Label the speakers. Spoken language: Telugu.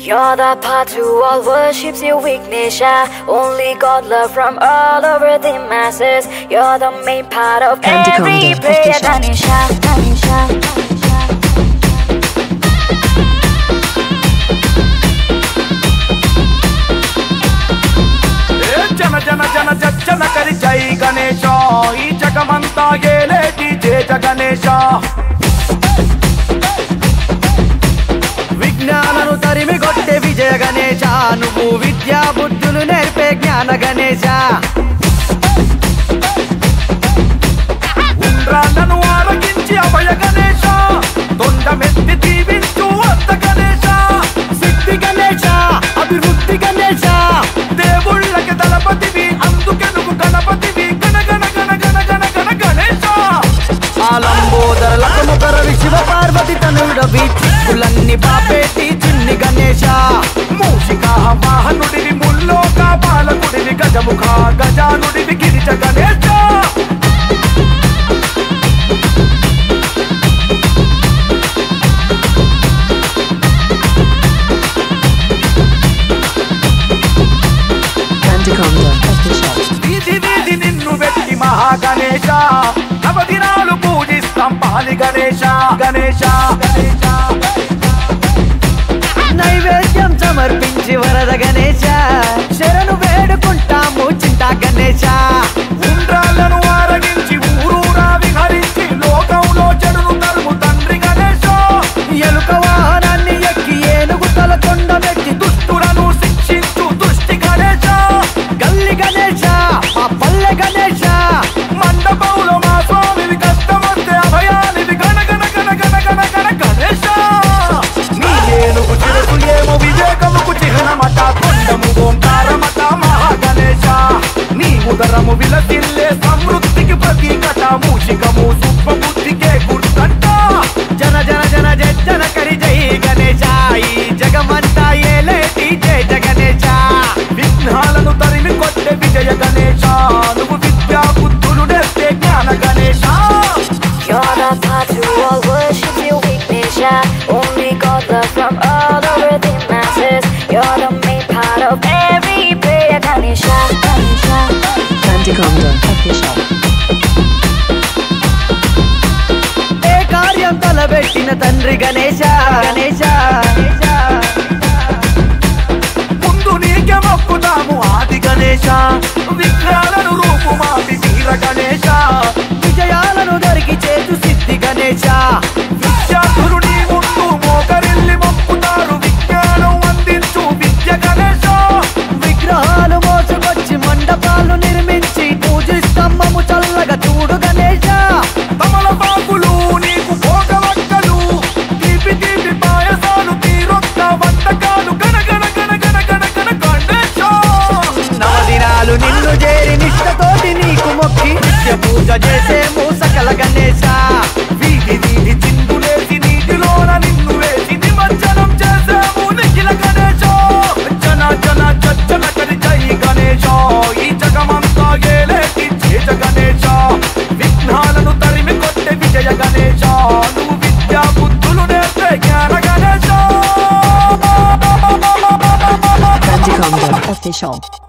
Speaker 1: You're the part who all worships your weakness, yeah. Only God love from all over the masses. You're the main part of
Speaker 2: Candy
Speaker 1: every
Speaker 2: Conda,
Speaker 1: prayer,
Speaker 2: official.
Speaker 1: Ganesha, Ganesha, Ganesha.
Speaker 3: ఏ జన జన జన జన కరి జై గణేశ ఈ జగమంతా ఏలేటి జయ గణేశ
Speaker 4: విజ్ఞానను తరిమి కొట్టే విజయ గణేశ నువ్వు విద్యా బుద్ధులు నేర్పే జ్ఞాన గణేశ
Speaker 3: ఉండ్రాళ్ళను ఆరగించి అభయ గణేశ తొండమెత్తి దీవించు అత్త గణేశ
Speaker 4: సిద్ధి గణేశ అభివృద్ధి గణేశ
Speaker 3: దేవుళ్ళకి దళపతివి అందుకే నువ్వు గణపతివి గణ గణ గణ గణ గణ గణ గణేశ
Speaker 4: ఆలంబోదర ముఖరవి శివ పార్వతి తనుడవి చిక్కులన్నీ పాపేటి చిన్ని గణేశ
Speaker 3: మూషికా వాహనుడివి ముల్లోక బాలకుడివి గజముఖ గజానుడివి Girija Ganesha
Speaker 2: Candy Conda, official.
Speaker 3: వీధి వీధి నిన్ను వెట్టి మహాగణేశ నవదినాలు పూజిస్తాం పాలి గణేశ గణేశ గణేశ
Speaker 4: నైవేద్యం సమర్పించి వరద గణేశ శరణు వేడుకుంటాము చింతా గణేశ
Speaker 3: ఉండ్రాళ్ళను ఆరగించి ఊరూరా విహరించి లోకంలో చెడును తరుము తండ్రి గణేశ
Speaker 4: ఎలుక వాహనాన్ని ఎక్కి ఏనుగు తల కొండ మెట్టి
Speaker 3: దుష్టులను శిక్షించు దుష్టి గణేశ
Speaker 4: గల్లి గణేశ మా పల్లె గణేశ
Speaker 3: మండపంలో మా స్వామివి కష్టమొస్తే అభయానివి గణ గణ గణ గణ గణ గణ గణేశ నీ ఏనుగు చిరకు ఏమో వివేకముకు చిహ్నమట కొండము ఓంకారమట మహాగణేశ నీ ఉదరము విలసిల్లే సమృద్ధికి ప్రతీకట మూషికము సూక్ష్మబుద్ధికే గుర్తంట
Speaker 4: జన జన జన జన కరి జై గణేశ ఈ జగమంతా ఏలేటి జై గణేశ
Speaker 3: విఘ్నాలను తరిమి కొట్టే విజయ గణేశ నువ్వు విద్యా బుద్ధులు నేర్పే జ్ఞాన Ganesha
Speaker 1: You're the part who all worships your weakness, yeah. Only God love from all over the masses. You're the main part of every prayer, Ganesha, Ganesha.
Speaker 2: Candy Conda, official.
Speaker 4: ఏ కార్యం తలబెట్టిన తండ్రి గణేశ గణేశ
Speaker 3: ముందు నీకే మొక్కుతాము ఆది గణేశ విఘ్నాలను రూపుమాపి వీర గణేశ
Speaker 4: విజయాలను దొరికి చేతు సిద్ధి గణేశ
Speaker 3: విద్యార్థులు నీ ముందు మోకరిల్లి మొక్కుతారు విజ్ఞానం అందించు విద్య గణేశ
Speaker 4: విగ్రహాలు మోసుకొచ్చి మండపాలు నిర్మించి పూజిస్తమ్మము చల్లగా చూడు గణేశ
Speaker 3: తమలపాకులు నీకు భోగవక్కలు తీపి తీపి పాయసాలు తీరొక్క వంటకాలు గణ గణ గణ గణ గణ గణ గణేశ
Speaker 4: నవదినాలు నిన్ను చేరి నిష్టతోటి నీకు మొక్కి నిత్య పూజ చేసేము సకల గణేశ
Speaker 3: వీధి వీధి చిందులేసి నీటిలోన నిన్ను వేసి నిమజ్జనం చేసాము నిఖిల గణేశ జన జన జన కరి జై గణేశ ఈ జగమంతా ఏలేటి చేజ గణేశ విఘ్నాలను తరిమి కొట్టే విజయ గణేశ నువ్వు విద్యా బుద్ధులు నేర్పే జ్ఞాన గణేశ
Speaker 2: Candy Conda, official.